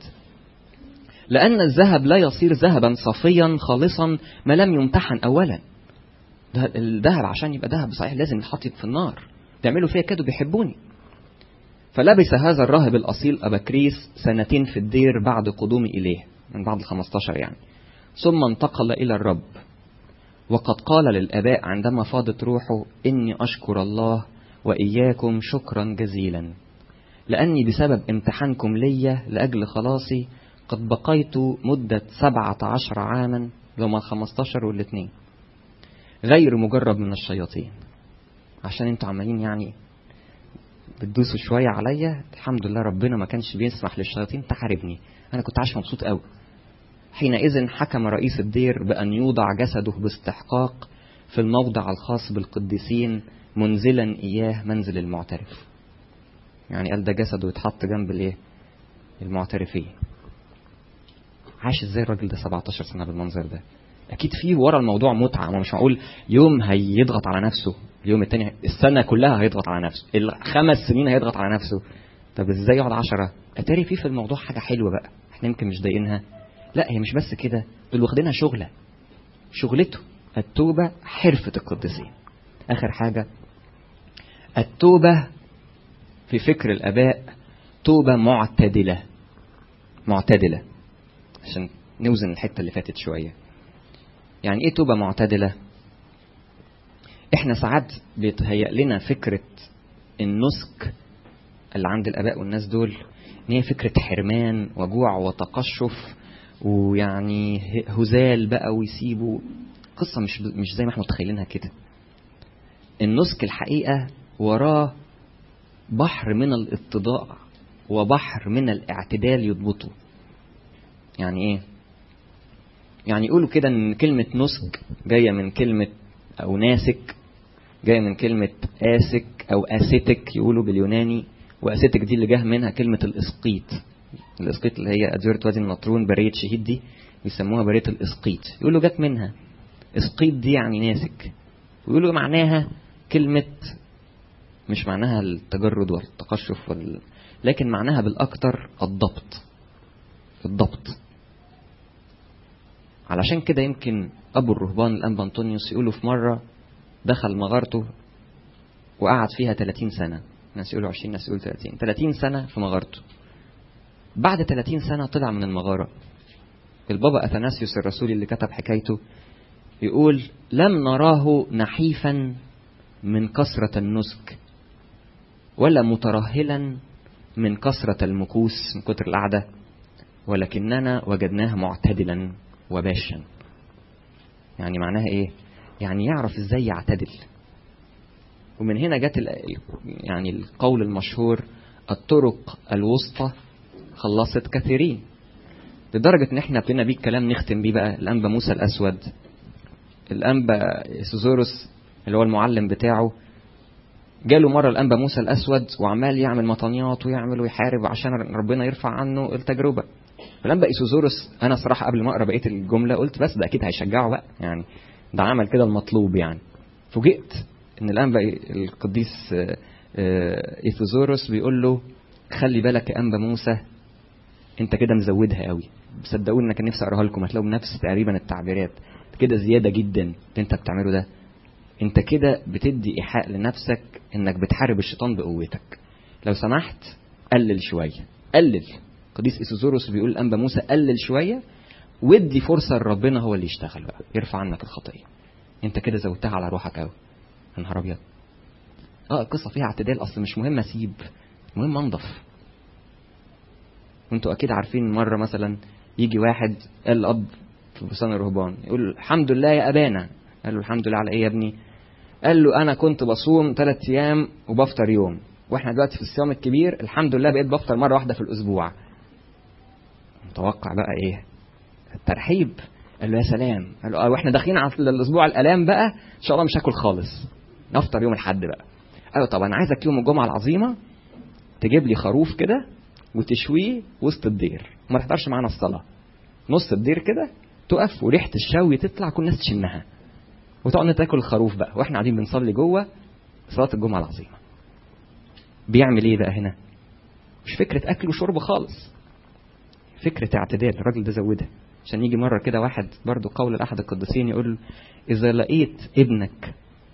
S2: لان الذهب لا يصير ذهبا صافيا خالصا ما لم يمتحن اولا ده الذهب عشان يبقى ذهب صحيح لازم يتحط في النار بيعملوا فيها كده بيحبوني فلبس هذا الراهب الاصيل ابا كريس سنتين في الدير بعد قدومي اليه من بعد ال 15 يعني ثم انتقل الى الرب وقد قال للآباء عندما فاضت روحه إني أشكر الله وإياكم شكرا جزيلا لأني بسبب امتحانكم لي لأجل خلاصي قد بقيت مدة سبعة عشر عاما لما الخمستاشر والاثنين غير مجرب من الشياطين عشان انتوا عمالين يعني بتدوسوا شوية عليا الحمد لله ربنا ما كانش بيسمح للشياطين تحاربني أنا كنت عايش مبسوط قوي حينئذ حكم رئيس الدير بأن يوضع جسده باستحقاق في الموضع الخاص بالقديسين منزلا إياه منزل المعترف يعني قال ده جسده يتحط جنب الايه المعترفين عاش ازاي الراجل ده 17 سنه بالمنظر ده اكيد في ورا الموضوع متعه ما مش معقول يوم هيضغط على نفسه اليوم التاني السنه كلها هيضغط على نفسه الخمس سنين هيضغط على نفسه طب ازاي يقعد عشرة اتاري في في الموضوع حاجه حلوه بقى احنا يمكن مش ضايقينها لا هي مش بس كده دول واخدينها شغله شغلته التوبه حرفه القديسين اخر حاجه التوبه في فكر الاباء توبه معتدله معتدله عشان نوزن الحته اللي فاتت شويه يعني ايه توبه معتدله احنا ساعات بيتهيأ لنا فكره النسك اللي عند الاباء والناس دول ان هي فكره حرمان وجوع وتقشف ويعني هزال بقى ويسيبوا قصه مش مش زي ما احنا متخيلينها كده النسك الحقيقه وراه بحر من الاتضاع وبحر من الاعتدال يضبطه يعني ايه يعني يقولوا كده ان كلمة نسك جاية من كلمة او ناسك جاية من كلمة آسك او آستك يقولوا باليوناني وآستك دي اللي جه منها كلمة الإسقيط الإسقيط اللي هي أديرة وادي النطرون برية شهيد دي بيسموها برية الإسقيط يقولوا جت منها إسقيط دي يعني ناسك ويقولوا معناها كلمة مش معناها التجرد والتقشف وال... لكن معناها بالأكثر الضبط الضبط علشان كده يمكن أبو الرهبان الأنبا أنطونيوس يقولوا في مرة دخل مغارته وقعد فيها 30 سنة ناس يقولوا 20 ناس يقولوا 30 30 سنة في مغارته بعد 30 سنة طلع من المغارة البابا أثناسيوس الرسولي اللي كتب حكايته يقول لم نراه نحيفا من كثرة النسك ولا مترهلا من كثرة المكوس من كتر القعدة ولكننا وجدناه معتدلا وباشا يعني معناها ايه يعني يعرف ازاي يعتدل ومن هنا جت يعني القول المشهور الطرق الوسطى خلصت كثيرين لدرجة ان احنا ابتدينا بيه الكلام نختم بيه بقى الانبا موسى الاسود الانبا سوزوروس اللي هو المعلم بتاعه جاله مرة الانبا موسى الاسود وعمال يعمل مطانيات ويعمل ويحارب عشان ربنا يرفع عنه التجربة الانبا ايسوزوروس انا صراحة قبل ما اقرا بقية الجملة قلت بس ده اكيد هيشجعه بقى يعني ده عمل كده المطلوب يعني فوجئت ان الانبا القديس ايثوزوروس بيقول له خلي بالك يا انبا موسى انت كده مزودها قوي صدقوني انا كان نفسي اقراها لكم هتلاقوا نفس تقريبا التعبيرات كده زياده جدا اللي انت بتعمله ده انت كده بتدي ايحاء لنفسك انك بتحارب الشيطان بقوتك لو سمحت قلل شويه قلل قديس ايثوزوروس بيقول الانبا موسى قلل شويه وادي فرصه لربنا هو اللي يشتغل بقى يرفع عنك الخطيه انت كده زودتها على روحك قوي يا نهار ابيض اه القصه فيها اعتدال اصل مش مهم اسيب المهم انضف وانتوا اكيد عارفين مره مثلا يجي واحد قال الاب في بستان الرهبان يقول الحمد لله يا ابانا قال له الحمد لله على ايه يا ابني قال له انا كنت بصوم ثلاث ايام وبفطر يوم واحنا دلوقتي في الصيام الكبير الحمد لله بقيت بفطر مره واحده في الاسبوع متوقع بقى ايه الترحيب قال له يا سلام قال له اه واحنا داخلين على الاسبوع الالام بقى ان شاء الله مش هاكل خالص نفطر يوم الاحد بقى قال له طب انا عايزك يوم الجمعه العظيمه تجيب لي خروف كده وتشويه وسط الدير وما تحضرش معانا الصلاه نص الدير كده تقف وريحه الشوي تطلع كل الناس تشمها وتقعد تاكل الخروف بقى واحنا قاعدين بنصلي جوه صلاه الجمعه العظيمه بيعمل ايه بقى هنا مش فكره اكل وشرب خالص فكره اعتدال الراجل ده زودها عشان يجي مره كده واحد برضو قول لاحد القديسين يقول اذا لقيت ابنك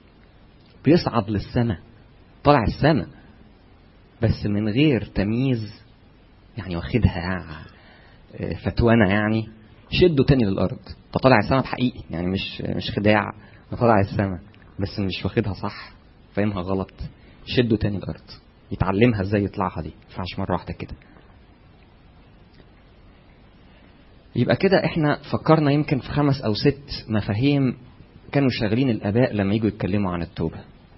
S2: بيصعد للسماء طالع السماء بس من غير تمييز يعني واخدها فتوانة يعني شده تاني للأرض فطالع السماء بحقيقي يعني مش مش خداع طالع السماء بس مش واخدها صح فاهمها غلط شده تاني الأرض يتعلمها ازاي يطلعها دي ما ينفعش مرة واحدة كده يبقى كده احنا فكرنا يمكن في خمس او ست مفاهيم كانوا شاغلين الاباء لما يجوا يتكلموا عن التوبه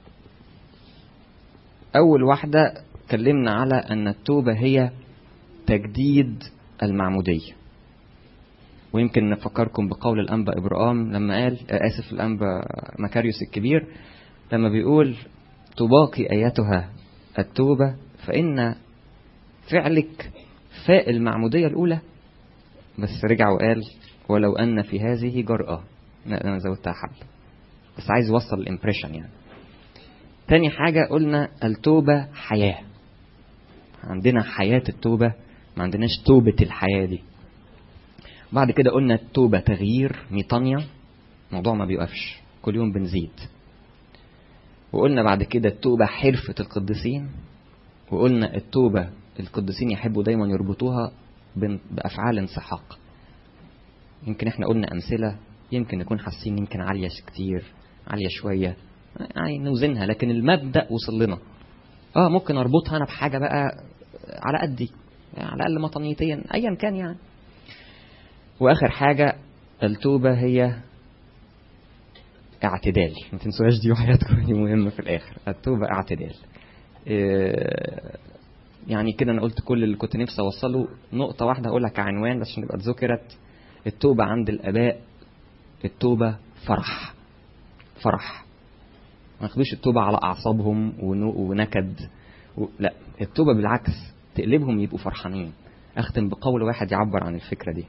S2: اول واحده اتكلمنا على ان التوبه هي تجديد المعموديه ويمكن نفكركم بقول الانبا ابراهام لما قال اسف الانبا مكاريوس الكبير لما بيقول تباقي ايتها التوبه فان فعلك فاء المعموديه الاولى بس رجع وقال ولو ان في هذه جرأة لا انا زودتها حبة بس عايز يوصل الامبريشن يعني تاني حاجة قلنا التوبة حياة عندنا حياة التوبة ما عندناش توبة الحياة دي بعد كده قلنا التوبة تغيير ميطانيا موضوع ما بيقفش كل يوم بنزيد وقلنا بعد كده التوبة حرفة القديسين وقلنا التوبة القديسين يحبوا دايما يربطوها بأفعال انسحاق يمكن احنا قلنا أمثلة يمكن نكون حاسين يمكن عالية كتير عالية شوية يعني نوزنها لكن المبدأ وصل لنا اه ممكن اربطها انا بحاجة بقى على قدي يعني على الأقل مطنيتيا أيا كان يعني وآخر حاجة التوبة هي اعتدال ما تنسوهاش دي وحياتكم دي مهمة في الآخر التوبة اعتدال إيه يعني كده انا قلت كل اللي كنت نفسي اوصله نقطة واحدة هقولها كعنوان عشان تبقى اتذكرت التوبة عند الآباء التوبة فرح فرح ما ياخدوش التوبة على أعصابهم ونكد و... لا التوبة بالعكس تقلبهم يبقوا فرحانين أختم بقول واحد يعبر عن الفكرة دي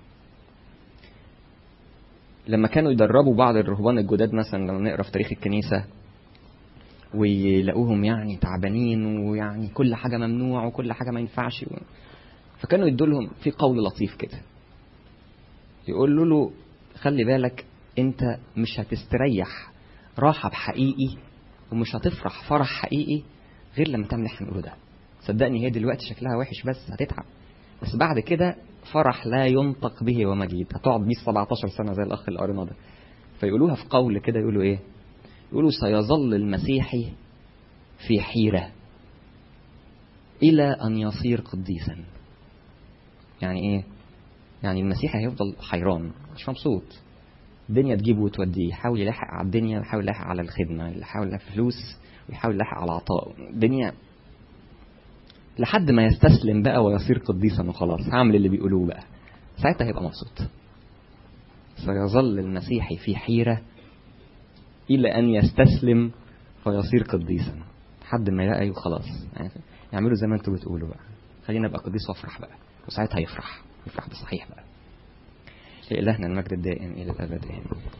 S2: لما كانوا يدربوا بعض الرهبان الجداد مثلا لما نقرا في تاريخ الكنيسة ويلاقوهم يعني تعبانين ويعني كل حاجة ممنوع وكل حاجة ما ينفعش و... فكانوا يدوا لهم في قول لطيف كده يقول له خلي بالك انت مش هتستريح راحة بحقيقي ومش هتفرح فرح حقيقي غير لما تعمل اللي احنا بنقوله ده صدقني هي دلوقتي شكلها وحش بس هتتعب بس بعد كده فرح لا ينطق به ومجيد هتقعد بيه 17 سنة زي الأخ اللي قرينا ده فيقولوها في قول كده يقولوا إيه يقولوا سيظل المسيحي في حيرة إلى أن يصير قديسا يعني إيه يعني المسيحي هيفضل حيران مش مبسوط الدنيا تجيبه وتوديه يحاول يلاحق على الدنيا ويحاول يلاحق على الخدمة يحاول يلاحق فلوس ويحاول يلاحق على عطاء الدنيا لحد ما يستسلم بقى ويصير قديسا وخلاص هعمل اللي بيقولوه بقى ساعتها هيبقى مبسوط سيظل المسيحي في حيرة إلى أن يستسلم فيصير قديسا لحد ما يلاقي خلاص يعني يعملوا زي ما انتوا بتقولوا بقى خلينا ابقى قديس وافرح بقى وساعتها يفرح يفرح بصحيح بقى لإلهنا المجد الدائم إلى الأبد آمين